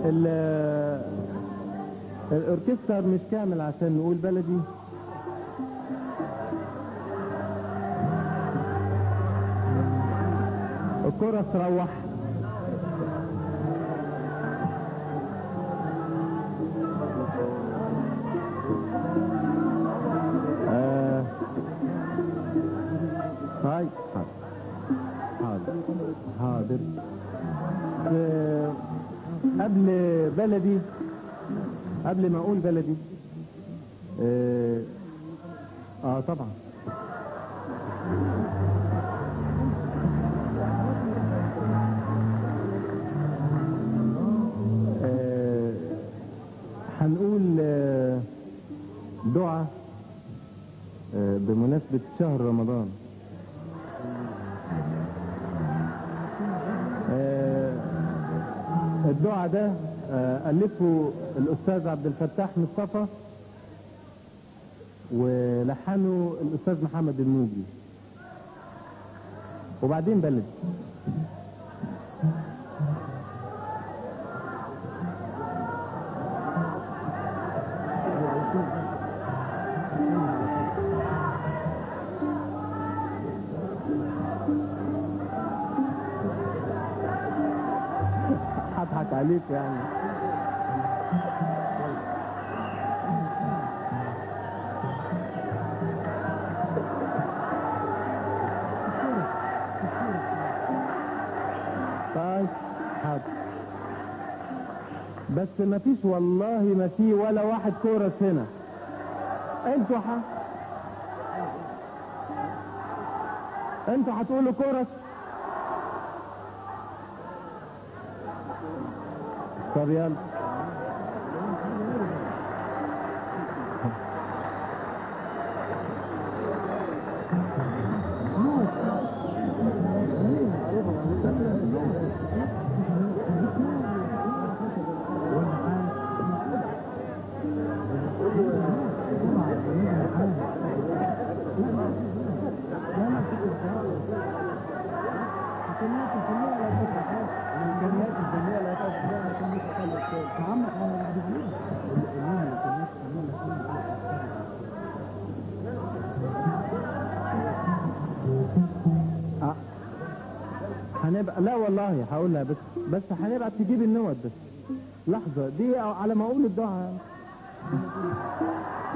ال- الاوركسترا مش كامل عشان نقول بلدي الكرة تروح آه. هاي حاضر حاضر آه، قبل بلدي قبل ما اقول بلدي اه, آه طبعا آه، هنقول آه، دعاء آه، بمناسبة شهر رمضان آه، الدعاء ده آه، ألفه الأستاذ عبد الفتاح مصطفى ولحنه الأستاذ محمد النوبي وبعدين بلد هضحك عليك يعني طيب حاضر بس ما فيش والله ما في ولا واحد كورس هنا انتوا ح... انتوا هتقولوا كورس طب يلا آه. هنبقى لا والله هقولها بس بس هنبقى تجيب النوت بس لحظة دي على ما اقول الدعاء